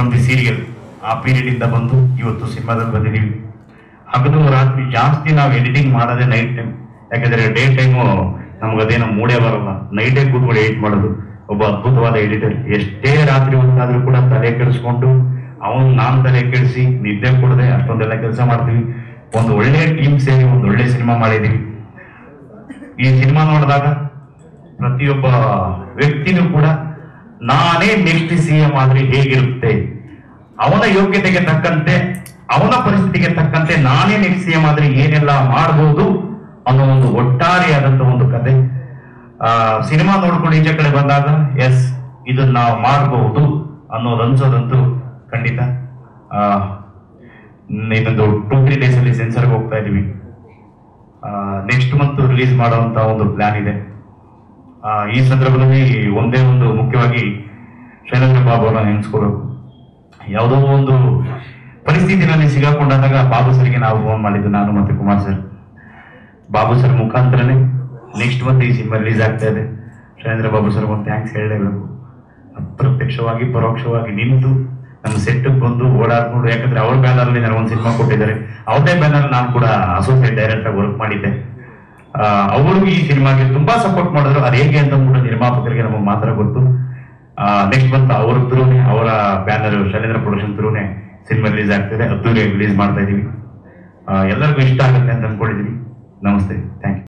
from the serial ಆ period ಇಂದ ಬಂದು ಇವತ್ತು ಸಿನಿಮಾದಲ್ಲಿ ಬಂದಿದ್ದೀವಿ ಹಗಲು ರಾತ್ರಿ ಜಾಸ್ತಿ ನಾವು ಎಡಿಟಿಂಗ್ ಮಾಡೋದೇ ನೈಟ್ ಟೈಮ್ ಯಾಕಂದ್ರೆ ಡೇ ಟೈಮು ನಮ್ಗದೇನೋ ಮೂಡೇ ಬರಲ್ಲ ನೈಟೇ ಕೂತ್ಕೊಂಡು ಎಡಿಟ್ ಮಾಡೋದು ಒಬ್ಬ ಅದ್ಭುತವಾದ ಎಡಿಟರ್ ಎಷ್ಟೇ ರಾತ್ರಿ ಹೊತ್ತಾದ್ರೂ ಕೂಡ ತಲೆ ಕೆಡಿಸ್ಕೊಂಡು ಅವನು ನಾನ್ ತಲೆ ಕೆಡಿಸಿ ನಿದ್ದೆ ಕೊಡದೆ ಅಷ್ಟೊಂದೆಲ್ಲ ಕೆಲಸ ಮಾಡ್ತೀವಿ ಒಂದು ಒಳ್ಳೆ ಟೀಮ್ ಸೇರಿ ಒಂದು ಒಳ್ಳೆ ಸಿನಿಮಾ ಮಾಡಿದೀವಿ ಈ ಸಿನಿಮಾ ನೋಡಿದಾಗ ಪ್ರತಿಯೊಬ್ಬ ವ್ಯಕ್ತಿನೂ ಕೂಡ ನಾನೇ ನೆಕ್ಸ್ಟ್ ಸಿ ಎಂ ಆದ್ರೆ ಹೇಗಿರುತ್ತೆ ಅವನ ಯೋಗ್ಯತೆಗೆ ತಕ್ಕಂತೆ ಅವನ ಪರಿಸ್ಥಿತಿಗೆ ತಕ್ಕಂತೆ ನಾನೇ ನೆಕ್ಸ್ಟ್ ಸಿ ಎಂ ಆದ್ರೆ ಏನೆಲ್ಲ ಮಾಡಬಹುದು ಅನ್ನೋ ಒಂದು ಒಟ್ಟಾರೆಯಾದಂತ ಒಂದು ಕತೆ ಆ ಸಿನಿಮಾ ನೋಡ್ಕೊಂಡು ಈಚೆ ಕಡೆ ಬಂದಾಗ ಎಸ್ ಇದನ್ನ ನಾವು ಮಾಡಬಹುದು ಅನ್ನೋದು ಅನ್ಸೋದಂತೂ ಖಂಡಿತ ಆ ಇನ್ನೊಂದು ಟೂ ತ್ರೀ ಡೇಸ್ ಅಲ್ಲಿ ಸೆನ್ಸರ್ಗೆ ಹೋಗ್ತಾ ಇದೀವಿ ನೆಕ್ಸ್ಟ್ ಮಂತ್ ರಿಲೀಸ್ ಮಾಡುವಂತ ಒಂದು ಪ್ಲಾನ್ ಇದೆ ಆ, ಈ ಸಂದರ್ಭದಲ್ಲಿ ಒಂದೇ ಒಂದು ಮುಖ್ಯವಾಗಿ ಶೈಲೇಂದ್ರ ಬಾಬು ಅವರನ್ನ ನೆನೆಸ್ಕೋಬೇಕು ಯಾವುದೋ ಒಂದು ಪರಿಸ್ಥಿತಿನಲ್ಲಿ ಸಿಗಾಕೊಂಡಾಗ ಬಾಬು ಸರ್ಗೆ ನಾವು ಫೋನ್ ಮಾಡಿದ್ದು ನಾನು ಮತ್ತೆ ಕುಮಾರ್ ಸರ್ ಬಾಬು ಸರ್ ಮುಖಾಂತರನೇ ನೆಕ್ಸ್ಟ್ ಮಂತ್ ಈ ಸಿನಿಮಾ ರಿಲೀಸ್ ಆಗ್ತಾ ಇದೆ ಶೈಲೇಂದ್ರ ಬಾಬು ಸರ್ ಒಂದು ಥ್ಯಾಂಕ್ಸ್ ಹೇಳಲೇಬೇಕು ಅಪ್ರತ್ಯಕ್ಷವಾಗಿ ಪರೋಕ್ಷವಾಗಿ ನಿಂತು ನಮ್ಮ ಸೆಟ್ಗೆ ಬಂದು ಓಡಾಡ್ಕೊಂಡು ಯಾಕಂದ್ರೆ ಅವ್ರ ಬ್ಯಾನರ್ ಅಲ್ಲಿ ನನಗೆ ಒಂದು ಸಿನಿಮಾ ಕೊಟ್ಟಿದ್ದಾರೆ ಅವ್ರದೇ ಬ್ಯಾನರ್ ನಾನು ಕೂಡ ಅಸೋಸಿಯೇಟ್ ಡೈರೆಕ್ಟರ್ ಆಗಿ ವರ್ಕ್ ಮಾಡಿದ್ದೆ ಆ, ಅವ್ರಿಗೂ ಈ ಸಿನಿಮಾಗೆ ತುಂಬಾ ಸಪೋರ್ಟ್ ಮಾಡಿದ್ರು ಅದು ಹೇಗೆ ಅಂತ ಕೂಡ ನಿರ್ಮಾಪಕರಿಗೆ ನಮಗೆ ಮಾತ್ರ ಗೊತ್ತು ನೆಕ್ಸ್ಟ್ ಮಂತ್ ಅವ್ರ ಥ್ರೂನೇ ಅವರ ಬ್ಯಾನರ್ ಶೈಲೇಂದ್ರ ಪ್ರೊಡಕ್ಷನ್ ಥ್ರೂನೇ ಸಿನಿಮಾ ರಿಲೀಸ್ ಆಗ್ತಿದೆ ಅದ್ದೂರಿ ರಿಲೀಸ್ ಮಾಡ್ತಾ ಇದೀವಿ ಆ, ಎಲ್ಲರಿಗೂ ಇಷ್ಟ ಆಗುತ್ತೆ ಅಂತ ಅನ್ಕೊಂಡಿದೀವಿ ನಮಸ್ತೆ ಥ್ಯಾಂಕ್ ಯು